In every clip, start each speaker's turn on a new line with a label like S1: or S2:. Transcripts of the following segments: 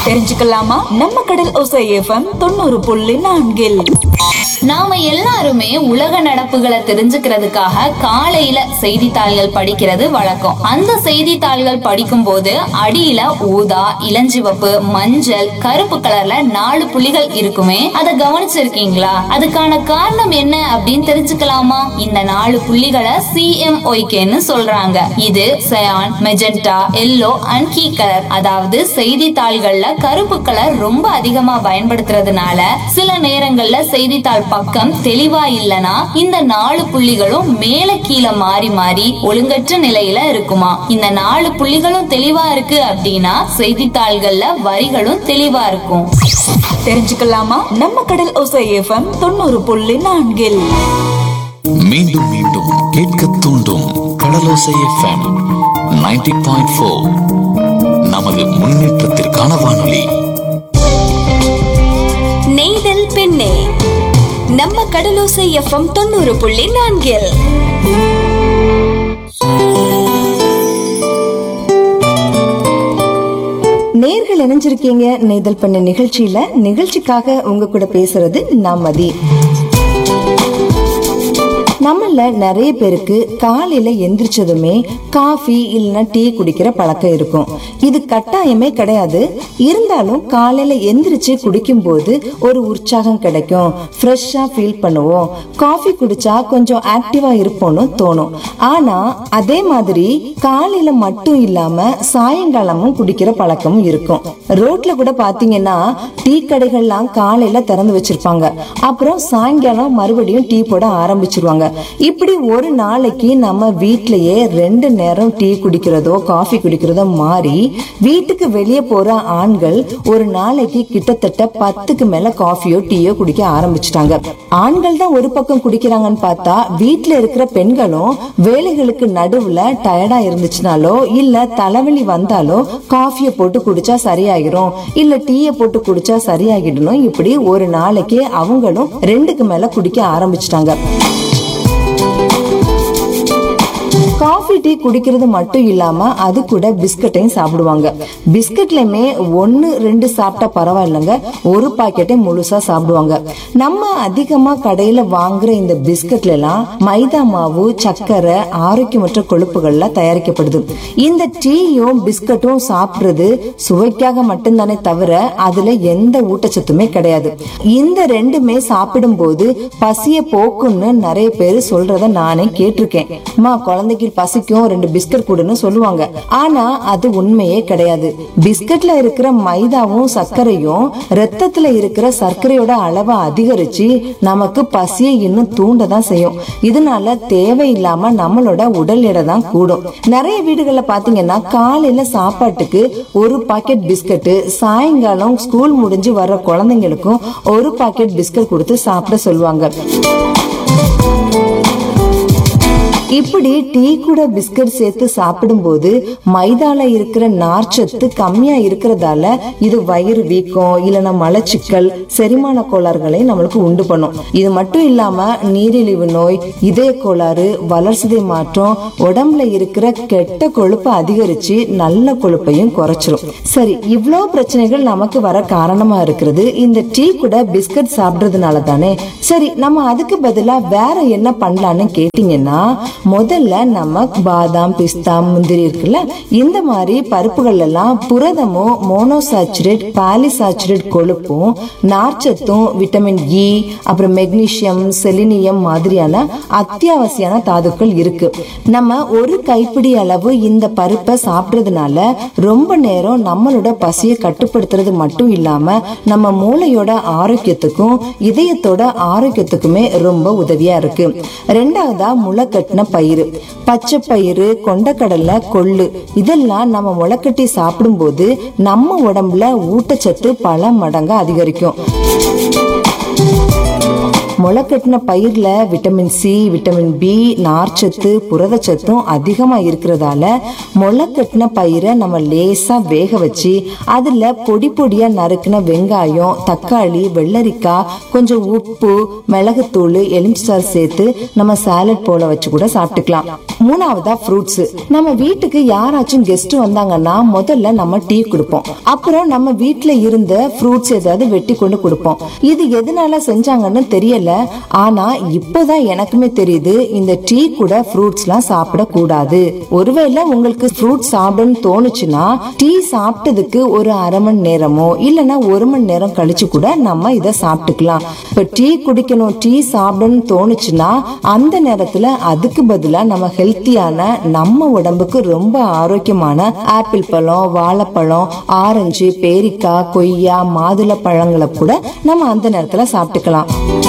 S1: தெரிஞ்சுக்கலாமா நம்ம கடல் ஒசை எஃப்எம் தொண்ணூறு புள்ளி நான்கில்
S2: நாம எல்லாருமே உலக நடப்புகளை தெரிஞ்சுக்கிறதுக்காக காலையில செய்தித்தாள்கள் படிக்கிறது வழக்கம் அந்த செய்தித்தாள்கள் படிக்கும் போது அடியில ஊதா இளஞ்சிவப்பு மஞ்சள் கருப்பு கலர்ல நாலு புள்ளிகள் இருக்குமே அதை கவனிச்சிருக்கீங்களா அதுக்கான காரணம் என்ன அப்படின்னு தெரிஞ்சுக்கலாமா இந்த நாலு புள்ளிகளை சிஎம்ஒய்கேன்னு சொல்றாங்க இது cyan magenta yellow and key colour அதாவது செய்தித்தாள்கள்ல கருப்பு கலர் ரொம்ப அதிகமா பயன்படுத்துறதுனால சில நேரங்கள்ல செய்தித்தாள் பக்கம் தெளிவா இல்லனா இந்த நாலு புள்ளிகளும் மேல கீழே மாறி மாறி ஒழுங்கற்ற நிலையில இருக்குமா இந்த நாலு புள்ளிகளும் தெளிவா இருக்கு அப்படின்னா செய்தித்தாள்கள்ல வரிகளும் தெளிவா இருக்கும்
S1: தெரிஞ்சுக்கலாமா நம்ம கடல் ஒசை எஃப்எம் தொண்ணூறு புள்ளி நான்கில்
S3: மீண்டும் மீண்டும் கேட்க தூண்டும் கடலோசை எஃப்எம் 90.4 பாயிண்ட் ஃபோர் நமது முன்னேற்றத்திற்கான வானொலி
S4: நெய்தல் பெண்ணே நம்ம கடலோசை எஃப்எம் தொண்ணூறு புள்ளி நான்கில்
S5: நேர்கள் இணைஞ்சிருக்கீங்க நெய்தல் பண்ண நிகழ்ச்சியில நிகழ்ச்சிக்காக உங்க கூட பேசுறது நான் மதி நம்மள நிறைய பேருக்கு காலையில எந்திரிச்சதுமே காஃபி இல்லைன்னா டீ குடிக்கிற பழக்கம் இருக்கும் இது கட்டாயமே கிடையாது இருந்தாலும் காலையில எந்திரிச்சு குடிக்கும் போது ஒரு உற்சாகம் கிடைக்கும் ஃப்ரெஷ்ஷா ஃபீல் பண்ணுவோம் காஃபி குடிச்சா கொஞ்சம் ஆக்டிவா இருப்போம்னு தோணும் ஆனா அதே மாதிரி காலையில மட்டும் இல்லாம சாயங்காலமும் குடிக்கிற பழக்கமும் இருக்கும் ரோட்ல கூட பாத்தீங்கன்னா டீ கடைகள்லாம் காலையில திறந்து வச்சிருப்பாங்க அப்புறம் சாயங்காலம் மறுபடியும் டீ போட ஆரம்பிச்சிருவாங்க இப்படி ஒரு நாளைக்கு நம்ம வீட்லயே ரெண்டு நேரம் டீ குடிக்கிறதோ காஃபி குடிக்கிறதோ மாறி வீட்டுக்கு வெளியே போற ஆண்கள் ஒரு நாளைக்கு கிட்டத்தட்ட பத்துக்கு மேல காஃபியோ டீயோ குடிக்க ஆரம்பிச்சிட்டாங்க ஆண்கள் தான் ஒரு பக்கம் குடிக்கிறாங்கன்னு பார்த்தா வீட்ல இருக்கிற பெண்களும் வேலைகளுக்கு நடுவுல டயர்டா இருந்துச்சுனாலோ இல்ல தலைவலி வந்தாலோ காஃபியை போட்டு குடிச்சா சரியாகிரும் இல்ல டீயை போட்டு குடிச்சா சரியாகிடணும் இப்படி ஒரு நாளைக்கு அவங்களும் ரெண்டுக்கு மேல குடிக்க ஆரம்பிச்சிட்டாங்க காஃபி டீ குடிக்கிறது மட்டும் இல்லாம அது கூட பிஸ்கட்டையும் சாப்பிடுவாங்க பிஸ்கட்லயுமே ஒன்னு ரெண்டு சாப்பிட்டா பரவாயில்லைங்க ஒரு பாக்கெட்டை முழுசா சாப்பிடுவாங்க நம்ம அதிகமா கடையில வாங்குற இந்த பிஸ்கட்ல எல்லாம் மைதா மாவு சர்க்கரை ஆரோக்கியமற்ற கொழுப்புகள்ல தயாரிக்கப்படுது இந்த டீயும் பிஸ்கட்டும் சாப்பிடுறது சுவைக்காக மட்டும்தானே தவிர அதுல எந்த ஊட்டச்சத்துமே கிடையாது இந்த ரெண்டுமே சாப்பிடும்போது பசிய போக்குன்னு நிறைய பேர் சொல்றத நானே கேட்டிருக்கேன் அம்மா குழந்தைக்கு பசிக்கும் ரெண்டு பிஸ்கட் கொடுன்னு சொல்லுவாங்க ஆனா அது உண்மையே கிடையாது பிஸ்கட்ல இருக்கிற மைதாவும் சர்க்கரையும் ரத்தத்துல இருக்கிற சர்க்கரையோட அளவை அதிகரிச்சு நமக்கு பசியை இன்னும் தூண்ட தான் செய்யும் இதனால தேவையில்லாம நம்மளோட உடல் எடை தான் கூடும் நிறைய வீடுகள்ல பாத்தீங்கன்னா காலையில சாப்பாட்டுக்கு ஒரு பாக்கெட் பிஸ்கட் சாயங்காலம் ஸ்கூல் முடிஞ்சு வர்ற குழந்தைங்களுக்கும் ஒரு பாக்கெட் பிஸ்கட் கொடுத்து சாப்பிட சொல்லுவாங்க இப்படி டீ கூட பிஸ்கட் சேர்த்து சாப்பிடும்போது மைதால இருக்கிற நார்ச்சத்து கம்மியா இருக்கிறதால இது வயிறு வீக்கம் இல்லைன்னா மலச்சிக்கல் செரிமான கோளாறுகளை நம்மளுக்கு உண்டு பண்ணும் இது மட்டும் இல்லாம நீரிழிவு நோய் இதய கோளாறு வளர்சிதை மாற்றம் உடம்புல இருக்கிற கெட்ட கொழுப்பை அதிகரிச்சு நல்ல கொழுப்பையும் குறைச்சிரும் சரி இவ்ளோ பிரச்சனைகள் நமக்கு வர காரணமா இருக்கிறது இந்த டீ கூட பிஸ்கட் சாப்பிடுறதுனால தானே சரி நம்ம அதுக்கு பதிலா வேற என்ன பண்ணலாம்னு கேட்டீங்கன்னா முதல்ல நம்ம பாதாம் பிஸ்தா முந்திரி இருக்குல்ல இந்த மாதிரி பருப்புகள் எல்லாம் புரதமும் மோனோசாச்சுரேட் பாலிசாச்சுரேட் கொழுப்பும் நார்ச்சத்தும் விட்டமின் இ அப்புறம் மெக்னீசியம் செலினியம் மாதிரியான அத்தியாவசியான தாதுக்கள் இருக்கு நம்ம ஒரு கைப்பிடி அளவு இந்த பருப்பை சாப்பிடுறதுனால ரொம்ப நேரம் நம்மளோட பசியை கட்டுப்படுத்துறது மட்டும் இல்லாம நம்ம மூளையோட ஆரோக்கியத்துக்கும் இதயத்தோட ஆரோக்கியத்துக்குமே ரொம்ப உதவியா இருக்கு ரெண்டாவதா முளைக்கட்டின பயிறு பச்சை பயிறு கொண்டக்கடலை கொள்ளு இதெல்லாம் நம்ம முளைக்கட்டி சாப்பிடும்போது நம்ம உடம்புல ஊட்டச்சத்து பல மடங்கு அதிகரிக்கும் முளைக்கட்டின பயிர்ல விட்டமின் சி விட்டமின் பி நார்ச்சத்து புரதச்சத்தும் அதிகமா இருக்கிறதால முளைக்கட்டின பயிரை நம்ம லேசா வேக வச்சு அதுல பொடி பொடியா நறுக்கின வெங்காயம் தக்காளி வெள்ளரிக்காய் கொஞ்சம் உப்பு மிளகுத்தூள் எலுமிச்சாறு சேர்த்து நம்ம சாலட் போல வச்சு கூட சாப்பிட்டுக்கலாம் மூணாவதா ஃப்ரூட்ஸ் நம்ம வீட்டுக்கு யாராச்சும் கெஸ்ட் வந்தாங்கன்னா முதல்ல நம்ம டீ கொடுப்போம் அப்புறம் நம்ம வீட்ல இருந்த ஃப்ரூட்ஸ் ஏதாவது வெட்டி கொண்டு கொடுப்போம் இது எதனால செஞ்சாங்கன்னு தெரியல ஆனா இப்பதான் எனக்குமே தெரியுது இந்த டீ கூட ஃப்ரூட்ஸ்லாம் சாப்பிட கூடாது ஒருவேளை உங்களுக்கு ஃப்ரூட் சாப்பிடணும்னு தோணுச்சுன்னா டீ சாப்பிட்டதுக்கு ஒரு அரை மணி நேரமோ இல்லைன்னா ஒரு மணி நேரம் கழிச்சு கூட நம்ம இதை சாப்பிட்டுக்கலாம் இப்ப டீ குடிக்கணும் டீ சாப்பிடணும்னு தோணுச்சுன்னா அந்த நேரத்துல அதுக்கு பதிலா நம்ம ஹெல்த்தியான நம்ம உடம்புக்கு ரொம்ப ஆரோக்கியமான ஆப்பிள் பழம் வாழைப்பழம் ஆரஞ்சு பேரிக்காய் கொய்யா மாதுளை பழங்களை கூட நம்ம அந்த நேரத்துல சாப்பிட்டுக்கலாம்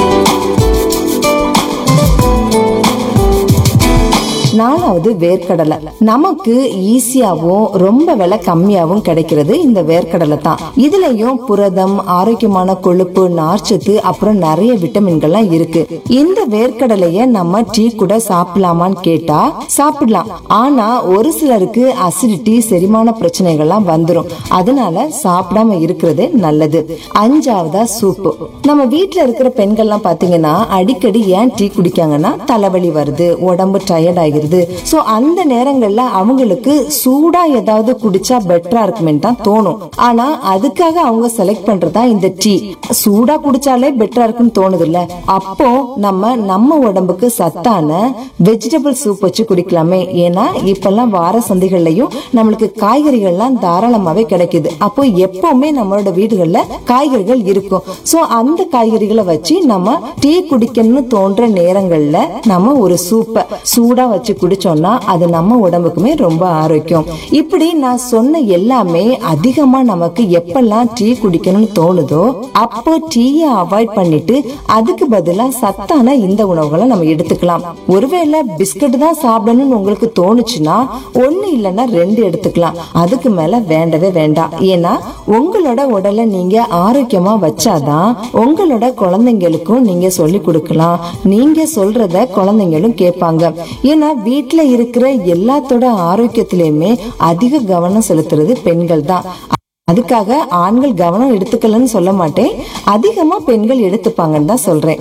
S5: நாலாவது வேர்க்கடலை நமக்கு ஈஸியாவும் ரொம்ப விலை கம்மியாவும் கிடைக்கிறது இந்த வேர்க்கடலை தான் இதுலயும் புரதம் ஆரோக்கியமான கொழுப்பு நார்ச்சத்து அப்புறம் நிறைய விட்டமின்கள்லாம் இருக்கு இந்த வேர்க்கடலைய நம்ம டீ கூட சாப்பிடலாமான்னு கேட்டா சாப்பிடலாம் ஆனா ஒரு சிலருக்கு அசிடிட்டி செரிமான பிரச்சனைகள்லாம் வந்துரும் அதனால சாப்பிடாம இருக்கிறது நல்லது அஞ்சாவதா சூப்பு நம்ம வீட்ல இருக்கிற பெண்கள்லாம் பாத்தீங்கன்னா அடிக்கடி ஏன் டீ குடிக்காங்கன்னா தலைவலி வருது உடம்பு டயர்ட் ஆகிருது சோ அந்த நேரங்கள்ல அவங்களுக்கு சூடா ஏதாவது குடிச்சா பெட்டரா இருக்குமே தான் தோணும் ஆனா அதுக்காக அவங்க செலக்ட் பண்றதா இந்த டீ சூடா குடிச்சாலே பெட்டரா இருக்குன்னு தோணுது இல்ல அப்போ நம்ம நம்ம உடம்புக்கு சத்தான வெஜிடபிள் சூப் வச்சு குடிக்கலாமே ஏன்னா இப்பெல்லாம் வார சந்தைகள்லயும் நம்மளுக்கு காய்கறிகள்லாம் தாராளமாவே கிடைக்குது அப்போ எப்பவுமே நம்மளோட வீடுகள்ல காய்கறிகள் இருக்கும் சோ அந்த காய்கறிகளை வச்சு நம்ம டீ குடிக்கணும்னு தோன்ற நேரங்கள்ல நம்ம ஒரு சூப்பை சூடா வச்சு குடிச்சோம்னா அது நம்ம உடம்புக்குமே ரொம்ப ஆரோக்கியம் இப்படி நான் சொன்ன எல்லாமே அதிகமா நமக்கு எப்பெல்லாம் டீ குடிக்கணும்னு தோணுதோ அப்போ டீயை அவாய்ட் பண்ணிட்டு அதுக்கு பதிலா சத்தான இந்த உணவுகளை நம்ம எடுத்துக்கலாம் ஒருவேளை பிஸ்கட் தான் சாப்பிடணும்னு உங்களுக்கு தோணுச்சுன்னா ஒண்ணு இல்லைன்னா ரெண்டு எடுத்துக்கலாம் அதுக்கு மேல வேண்டவே வேண்டாம் ஏன்னா உங்களோட உடலை நீங்க ஆரோக்கியமா வச்சாதான் உங்களோட குழந்தைங்களுக்கும் நீங்க சொல்லி கொடுக்கலாம் நீங்க சொல்றத குழந்தைங்களும் கேட்பாங்க ஏன்னா வீட்ல இருக்கிற எல்லாத்தோட ஆரோக்கியத்திலயுமே அதிக கவனம் செலுத்துறது பெண்கள் தான் அதுக்காக ஆண்கள் கவனம் எடுத்துக்கலன்னு சொல்ல மாட்டேன் அதிகமா பெண்கள் எடுத்துப்பாங்கன்னு தான் சொல்றேன்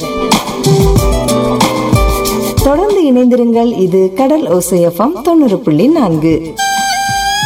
S5: தொடர்ந்து இணைந்திருங்கள் இது கடல் ஓசையஃபம் தொண்ணூறு புள்ளி நான்கு